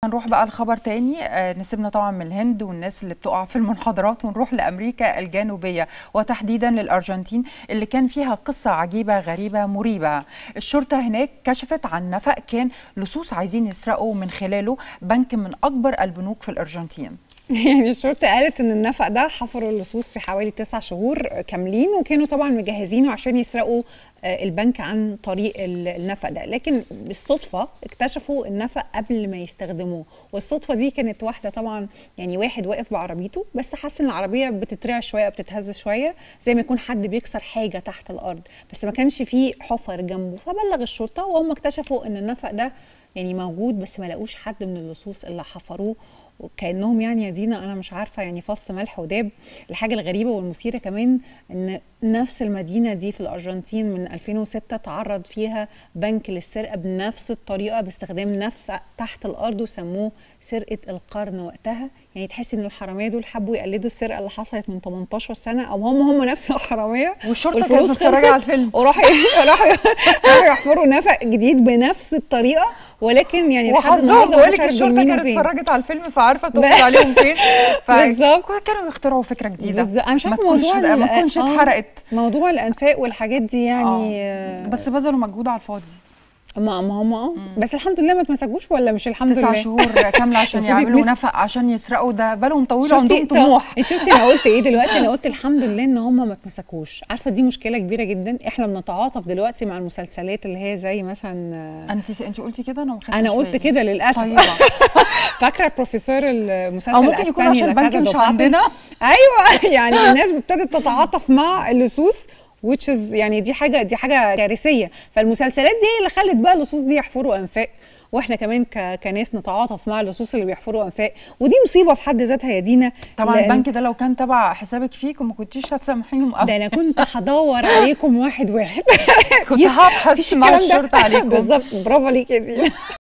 هنروح بقى لخبر تاني آه، نسيبنا طبعا من الهند والناس اللي بتقع في المنحدرات ونروح لامريكا الجنوبيه وتحديدا للارجنتين اللي كان فيها قصه عجيبه غريبه مريبه الشرطه هناك كشفت عن نفق كان لصوص عايزين يسرقوا من خلاله بنك من اكبر البنوك في الارجنتين يعني الشرطة قالت ان النفق ده حفروا اللصوص في حوالي تسع شهور كاملين وكانوا طبعا مجهزينه عشان يسرقوا آه، البنك عن طريق ال- النفق ده لكن بالصدفة اكتشفوا النفق قبل ما يستخدموه والصدفة دي كانت واحدة طبعا يعني واحد واقف بعربيته بس حس ان العربية بتترعش شوية بتتهز شوية زي ما يكون حد بيكسر حاجة تحت الأرض بس ما كانش فيه حفر جنبه فبلغ الشرطة وهم اكتشفوا ان النفق ده يعني موجود بس ما لقوش حد من اللصوص اللي حفروه وكانهم يعني يا دينا انا مش عارفه يعني فص ملح وداب الحاجه الغريبه والمثيره كمان ان نفس المدينه دي في الارجنتين من 2006 تعرض فيها بنك للسرقه بنفس الطريقه باستخدام نفق تحت الارض وسموه سرقه القرن وقتها يعني تحس ان الحراميه دول حبوا يقلدوا السرقه اللي حصلت من 18 سنه او هم هم نفس الحراميه والشرطه كانت والفلوس بتتفرج خلصت على الفيلم وراحوا راحوا راحوا يحفروا نفق جديد بنفس الطريقه ولكن يعني لحد وحظهم النهارده بقول محدش لك عارف دول الشرطه مين كانت وفين. اتفرجت على الفيلم فعارفه ب- تقبض عليهم فين بالظبط. كانوا يخترعوا فكره جديده بالظبط. انا مش ما عارفه تكونش موضوع ما ال- تكونش آه. اتحرقت موضوع الانفاق والحاجات دي يعني آه. آه. بس بذلوا مجهود على الفاضي ما ما هم اه بس الحمد لله ما اتمسكوش ولا مش الحمد تسع لله شهور كامله عشان المفروض يعملوا يتمسكوا. نفق عشان يسرقوا ده بالهم طويل شفتي عندهم طموح طب- شفتي انا قلت ايه دلوقتي انا قلت الحمد لله ان هم ما اتمسكوش عارفه دي مشكله كبيره جدا احنا بنتعاطف دلوقتي مع المسلسلات اللي هي زي مثلا آه، انت انت قلتي كده انا ما خدتش انا قلت بالي. كده للاسف طيبه فاكره البروفيسور المسلسل او ممكن يكون الاسباني عشان لا البنك كازا مش دو بابل. عندنا ايوه يعني الناس ابتدت تتعاطف مع اللصوص which is يعني دي حاجه دي حاجه كارثيه فالمسلسلات دي هي اللي خلت بقى اللصوص دي يحفروا انفاق واحنا كمان ك... كناس نتعاطف مع اللصوص اللي بيحفروا انفاق ودي مصيبه في حد ذاتها يا دينا طبعا لأن- البنك ده لو كان تبع حسابك فيك وما كنتيش هتسامحيهم ده ابدا انا كنت هدور عليكم واحد واحد كنت هبحث مفيش مع الكلام ده. الشرطه عليكم بالظبط برافو عليك يا دينا